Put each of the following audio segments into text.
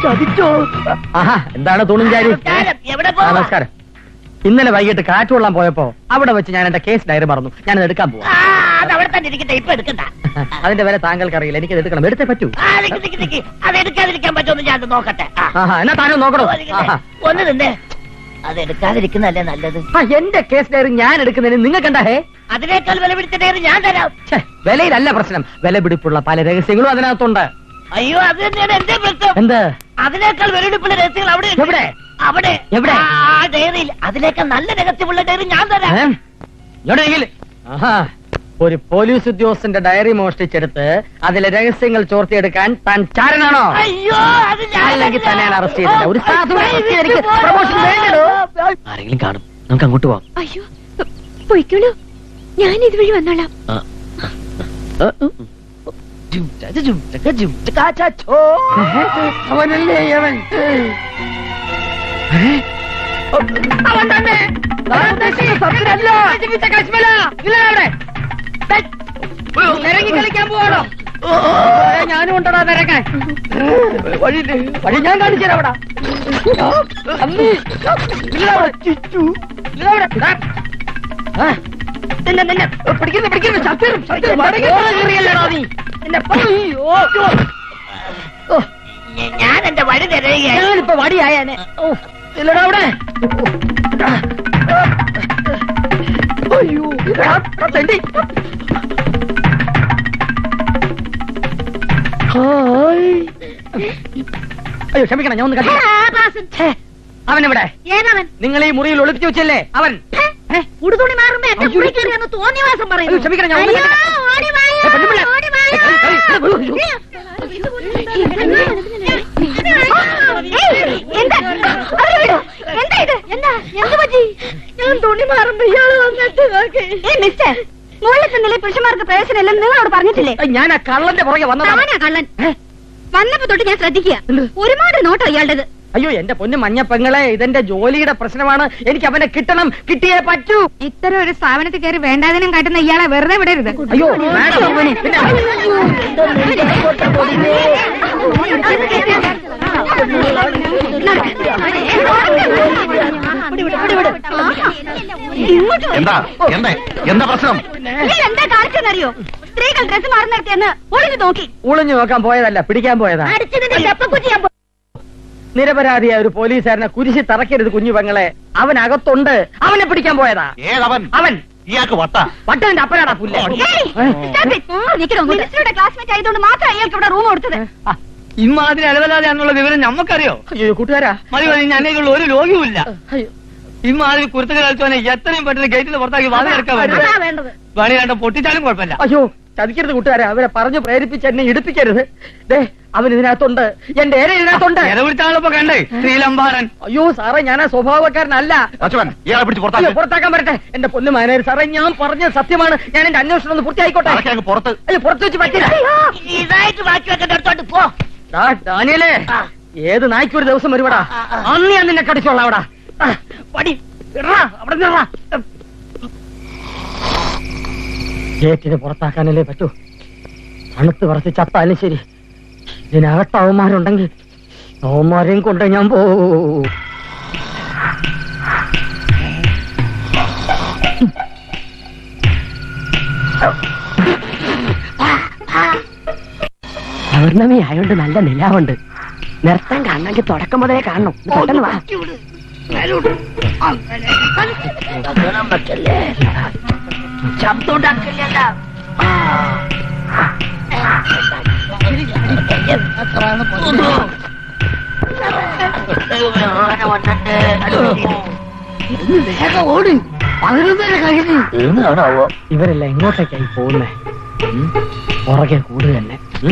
ചതിച്ചോ ആഹാ എന്താണ് തുണിഞ്ചാരി നമസ്കാരം. എവിടെ ആ, പോവാ? നമസ്കാരം ഇന്നലെ വൈകിട്ട് കാറ്റ് കൊള്ളാൻ പോയപ്പോ അവിടെ വെച്ച് ഞാൻ എന്റെ കേസ് ഡയറി മറന്നു ഞാനത് എടുക്കാൻ പോവാ ആ, അത് അവിടെ തന്നെ ഇരിക്കട്ടെ ഇപ്പൊ എടുക്കണ്ട അതിന്റെ വില താങ്കൾക്ക് അറിയില്ല എനിക്ക് എടുക്കണം എടുത്തേ പറ്റൂ ആ നിക്ക് നിക്ക് നിക്ക് അത് എടുക്കാതിരിക്കാൻ പറ്റുമെന്ന് ഞാൻ ഒന്ന് നോക്കട്ടെ ആ. ആഹാ എന്നാ താനും നോക്കണോ ഓ, ഇരിക്കട്ടെ. ആഹാ. ഒന്ന് നിന്നേ അത് എടുക്കാതിരിക്കുന്നതല്ലേ നല്ലത് ആ എന്റെ കേസ് ഡയറി ഞാൻ എടുക്കുന്നതിന് നിങ്ങൾ കണ്ടാ ഹേ അതിനേക്കാൾ വില പിടിച്ച ഡയറി ഞാൻ തരാം ഛേ, വിലയിലല്ല പ്രശ്നം വില പിടിപ്പുള്ള പല രഹസ്യങ്ങളും അതിനകത്തുണ്ട് അയ്യോ അത് തന്നെയാണ് എന്റെ പ്രശ്നം എന്ത് അതിനേക്കാൾ വിലപിടിപ്പുള്ള രഹസ്യങ്ങൾ അവിടെ ഉണ്ട്. എവിടെ? അവിടെ എവിടെ? ആ ഡയറിയിൽ അതിനേക്കാൾ നല്ല രഹസ്യമുള്ള ഡയറി ഞാൻ തരാം ഏ? എവിടെയെങ്കിൽ ആഹാ ഒരു പോലീസ് ഉദ്യോഗസ്ഥന്റെ ഡയറി മോഷ്ടിച്ചെടുത്ത് അതിലെ രഹസ്യങ്ങൾ ചോർത്തിയെടുക്കാൻ താൻ ചാരനാണോ അയ്യോ അത് ഞാൻ അല്ലെങ്കിൽ തന്നെ തരാം. അറസ്റ്റ് ചെയ്തില്ല ഒരു സാധുവിനെ ഓ, അറസ്റ്റ് ചെയ്തിരിക്കും. പോ. പ്രമോഷൻ വേണ്ടടോ. ആരെങ്കിലും കാണും നമുക്ക് അങ്ങോട്ട് പോവാം അയ്യോ പൊയ്ക്കോളൂ ഞാൻ ഇതുവഴി വന്നോളാം അവനല്ലേ അവൻ അവൻ തന്നെ താൻ ഉദ്ദേശിക്കുന്ന സത്യനല്ല. നശിപ്പിച്ച കശ്മല. ഇല്ലടാ അവിടെ. ദേ, നിരങ്ങി കളിക്കാൻ പോവാണോ ഏ, ഞാനും ഉണ്ടടാ നിരക്കാൻ വഴി വഴി ഞാൻ കാണിച്ചു തരാം അവിടെ അമ്മി. ഇല്ലടാ അവിടെ. ഇല്ലടാ അവിടെ. ദാ. ആ. നിന്നെ നിന്നെ പിടിക്കുന്നു പിടിക്കുന്നു സത്യം സത്യം കയറിയല്ലടാ നീ നിന്നെ അയ്യോ. ഓ ഞ- ഞാൻ എന്റെ വഴി തരുകയായി ഞാനിപ്പോ വടിയായനെ ഓ ഇല്ലടാ അവിടെ അയ്യോ ഇതാ, തെണ്ടി. ഹായ്. അയ്യോ ക്ഷമിക്കണം ഞാൻ ഒന്ന് കണ്ടു അവനെവിടെ ഏതവൻ നിങ്ങൾ ഈ മുറിയിൽ ഒളിപ്പിച്ചു വെച്ചല്ലേ അവൻ ഏ? ഉടുതുണി മാറുമ്പോ എന്റെ അയ്യോ. മുറി കയറിയെന്ന് തോന്നിയവാസം അയ്യോ, പറയുന്നു ക്ഷമിക്കണം, ഞാൻ ഒന്ന് അയ്യോ, കണ്ടു. ഓടി വായോ, ഏ, പെണ്ണുപിള്ള. ഓടി വായോ. ഏ, കളി, കളി, കളി, അയ്യോ. ഏയ്, എന്താ അവരെ വിടൂ. എന്താ ഇത് എന്താ എന്ത് പറ്റി ഞാൻ തുണി മാറുമ്പോ ഇയാള് വന്നിട്ട് നോക്കി ഏ മിസ്റ്റർ മുകളിലത്തെ നില പുരുഷന്മാർക്ക് പ്രവേശനമില്ലെന്ന് നിങ്ങളോട് പറഞ്ഞിട്ടില്ലേ ഏയ്, ഞാൻ ആ കള്ളന്റെ പുറകെ വന്നതാണ് താനാ കള്ളൻ ഏ? വന്നപ്പോ തൊട്ട് ഞാൻ ശ്രദ്ധിക്കുക എന്ത്? ഒരുപാട് നോട്ടോ ഇയാളുടേത് അയ്യോ എന്റെ പൊന്നു മഞ്ഞപ്പെങ്ങളെ ഇതെന്റെ ജോലിയുടെ പ്രശ്നമാണ് എനിക്ക് അവനെ കിട്ടണം കിട്ടിയേ പറ്റൂ ഇത്തരം ഒരു സ്ഥാപനത്തിൽ കയറി വേണ്ടാതിനും കാട്ടുന്ന ഇയാളെ വെറുതെ വിടരുത് അയ്യോ മാഡം പിന്നെ എന്താ എന്താ എന്താ പ്രശ്നം എന്താ കാണിച്ചെന്നറിയോ സ്ത്രീകൾ ഡ്രസ് മാറുന്നിടത്തെന്ന് ഒളിഞ്ഞു നോക്കി ഉളിഞ്ഞു നോക്കാൻ പോയതല്ല പിടിക്കാൻ പോയതാ അടിച്ചതിന്റെ ചെപ്പക്കുറ്റി ഞാൻ നിരപരാധിയായ ഒരു പോലീസുകാരനെ കുരിശി തറക്കരുത് കുഞ്ഞു പെങ്ങളെ അവൻ അകത്തുണ്ട് അവനെ പിടിക്കാൻ പോയതാ ഏതവൻ അവൻ ഇയാൾക്ക് വട്ട പട്ടന്റെ അപ്പനാടാ പുല്ല മിനിസ്റ്ററുടെ ക്ലാസ്മേറ്റ് ആയതുകൊണ്ട് മാത്രം അയാൾക്ക് ഇവിടെ റൂം കൊടുത്തത് ഇമ്മാതിരി അലവലാതെയാന്നുള്ള വിവരം ഞമ്മക്കറിയോ അയ്യോ കൂട്ടുകാരാ മതി മതി ഞങ്ങളുടെ ഒരു രോഗിയുമില്ല അയ്യോ ഇമ്മാതിരി കുരുത്തകൾ കളിച്ചവനെ എത്രയും പെട്ടെന്ന് ഗേറ്റിന് പുറത്താക്കി വാതി എടുക്കാൻ വേണ്ടി അതാ വേണ്ടത് വേണി രണ്ടോ പൊട്ടിച്ചാലും കുഴപ്പമില്ല അയ്യോ ചതിക്കരുത് കൂട്ടുകാരെ അവരെ പറഞ്ഞു പ്രേരിപ്പിച്ച് എന്നെ ഇടിപ്പിക്കരുത് ദേ അവൻ ഇതിനകത്തുണ്ട് എന്റെ ഏര ഇതിനകത്തുണ്ട് ഇടവിളിച്ചാളിപ്പോ കണ്ടേ ശ്രീലംബാരൻ അയ്യോ സാറേ ഞാൻ ആ സ്വഭാവക്കാരനല്ല അച്ഛൻ ഇയാളെ പിടിച്ച് അയ്യോ പുറത്താക്കി പുറത്താക്കാൻ വരട്ടെ എന്റെ പൊന്നു മാനേജർ സാറേ ഞാൻ പറഞ്ഞ സത്യമാണ് ഞാൻ എന്റെ അന്വേഷണം ഒന്ന് പൂർത്തിയായിക്കോട്ടെ അങ്ങ് പുറത്ത് അയ്യോ പുറത്തു വെച്ച് പറ്റില്ല ഇതായിട്ട് ബാക്കി വെക്കേണ്ട അടുത്തോട്ട് പോ ദാ, ഡാനിയലേ ആ. ഏത് നായ്ക്ക് ഒരു ദിവസം വരുവടാ ആ, ആ. അന്ന് ഞാൻ നിന്നെ കടിച്ചോളാം അവിടെ ആ, പടി ഇടറാ, അവിടെ നിന്നെടാ. ഗേറ്റിന് പുറത്താക്കാനല്ലേ പറ്റൂ തണുത്ത് പറച്ച് ചത്താലും ശരി ഇതിനകത്ത് അവന്മാരുണ്ടെങ്കിൽ അവന്മാരെയും കൊണ്ട് ഞാൻ പോ പൗർണമി ആയോണ്ട് നല്ല നിലാവുണ്ട് നിർത്താൻ കാണണമെങ്കിൽ തുടക്കം മുതലേ കാണണം ഇത് പെട്ടെന്ന് വാ ഭക്ഷണം വെക്കല്ലേ ശബ്ദം ഉണ്ടാക്കില്ലല്ല ഓടി ഇവരെല്ലാം എങ്ങോട്ടേക്കായി പോകുന്നേ ഉം? പുറകെ കൂടു തന്നെ ഉം?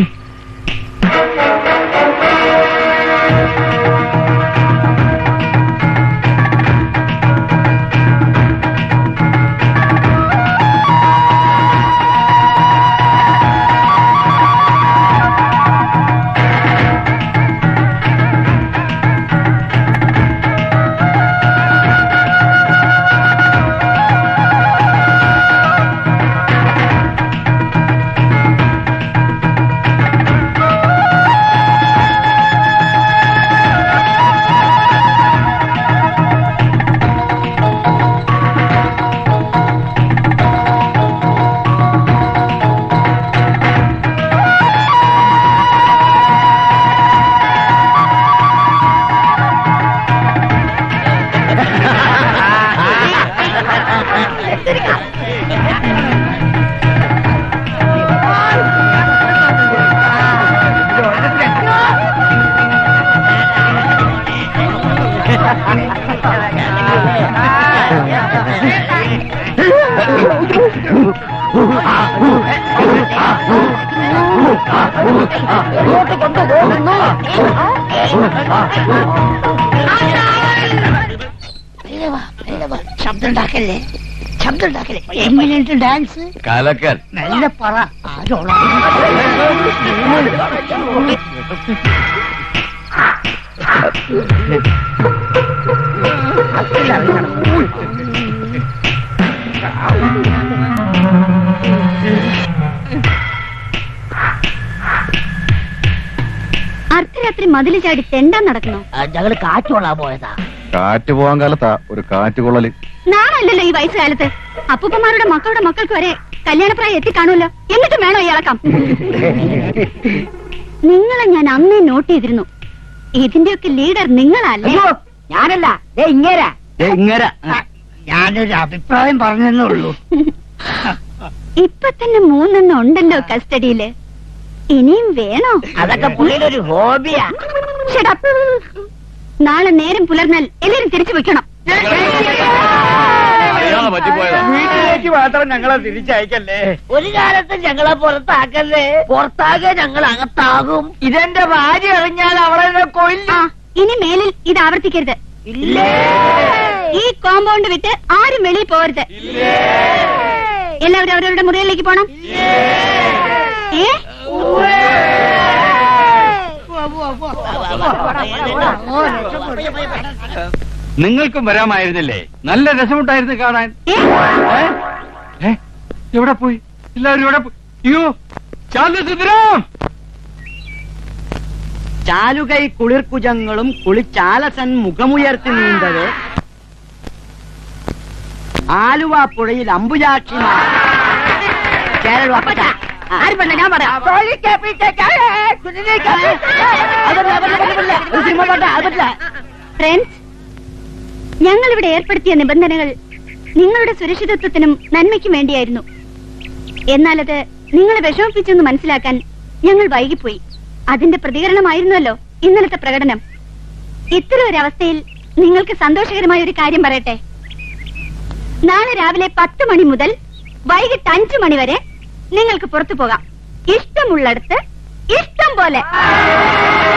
ഇങ്ങോട്ട് കൊണ്ടുപോകുന്നു ശബ്ദം ഉണ്ടാക്കല്ലേ ശബ്ദം ഉണ്ടാക്കല്ലേ എങ്ങനെയുണ്ട് ഡാൻസ് കലക്കൽ നല്ല പറ ആരോളാ അർദ്ധരാത്രി മതില് ചാടി തെണ്ടാൻ നടക്കണോ ഞങ്ങള് കാറ്റോളാ പോയതാ കാറ്റ് പോകാൻ കാലത്താ ഒരു കാറ്റ് കൊള്ളല് നാളല്ലല്ലോ ഈ വയസ്സുകാലത്ത് അപ്പൂപ്പന്മാരുടെ മക്കളുടെ മക്കൾക്ക് വരെ കല്യാണപ്രായം എത്തിക്കാണുമല്ലോ എന്നിട്ടും വേണോ ഈ ഇളക്കം നിങ്ങളെ ഞാൻ അന്നേ നോട്ട് ചെയ്തിരുന്നു ഇതിന്റെയൊക്കെ ലീഡർ നിങ്ങളല്ലേ അയ്യോ ഞാനല്ല ദേ ഇങ്ങേരാ ഇങ്ങര ഞാനൊരു അഭിപ്രായം പറഞ്ഞെന്നേ ഉള്ളൂ ഇപ്പൊ തന്നെ മൂന്നെണ്ണം ഉണ്ടല്ലോ കസ്റ്റഡിയില് ഇനിയും വേണോ അതൊക്കെ പുള്ളിയുടെ ഒരു ഹോബിയാ Shut up. നാളെ നേരം പുലർന്നാൽ എല്ലാരും തിരിച്ചു വെക്കണം അറിയാതെ പറ്റിപ്പോയതാ വീട്ടിലേക്ക് മാത്രം ഞങ്ങളെ തിരിച്ചയക്കല്ലേ ഒരു കാലത്ത് ഞങ്ങളെ പുറത്താക്കല്ലേ പുറത്താകെ ഞങ്ങൾ അകത്താകും ഇതെന്റെ ഭാര്യ അറിഞ്ഞാൽ അവളെ കൊയില്ല ആ ഇനി മേലിൽ ഇത് ആവർത്തിക്കരുത് ഇല്ലേ ഈ കോമ്പൗണ്ട് വിട്ട് ആരും വെളിയിൽ പോകരുത് എല്ലാവരും അവരവരുടെ മുറിയിലേക്ക് പോണം ഏ നിങ്ങൾക്കും വരാമായിരുന്നില്ലേ നല്ല രസമുണ്ടായിരുന്നു കാണാൻ ഏ? ഏ? ഏ? എവിടെ പോയി എല്ലാവരും എവിടെ പോയി അയ്യോ ചാന്ദസുന്ദരം ചാലുകൈ കുളിർക്കുജങ്ങളും കുളിച്ചാലസൻ മുഖമുയർത്തി നീണ്ടത് ആലുവ പുഴയിൽ അമ്പുജാക്ഷിമാർ ആര് പറഞ്ഞ ഞാൻ പറയാം ഫ്രണ്ട്സ് ഞങ്ങൾ ഇവിടെ ഏർപ്പെടുത്തിയ നിബന്ധനകൾ നിങ്ങളുടെ സുരക്ഷിതത്വത്തിനും നന്മയ്ക്കും വേണ്ടിയായിരുന്നു എന്നാൽ അത് നിങ്ങളെ വിഷമിപ്പിച്ചെന്ന് മനസ്സിലാക്കാൻ ഞങ്ങൾ വൈകിപ്പോയി അതിന്റെ പ്രതികരണമായിരുന്നല്ലോ ഇന്നലത്തെ പ്രകടനം ഇത്തരം ഒരു അവസ്ഥയിൽ നിങ്ങൾക്ക് സന്തോഷകരമായ ഒരു കാര്യം പറയട്ടെ നാളെ രാവിലെ പത്ത് മണി മുതൽ വൈകിട്ട് അഞ്ചു മണി വരെ നിങ്ങൾക്ക് പുറത്തു പോകാം ഇഷ്ടമുള്ളിടത്ത് ഇഷ്ടം പോലെ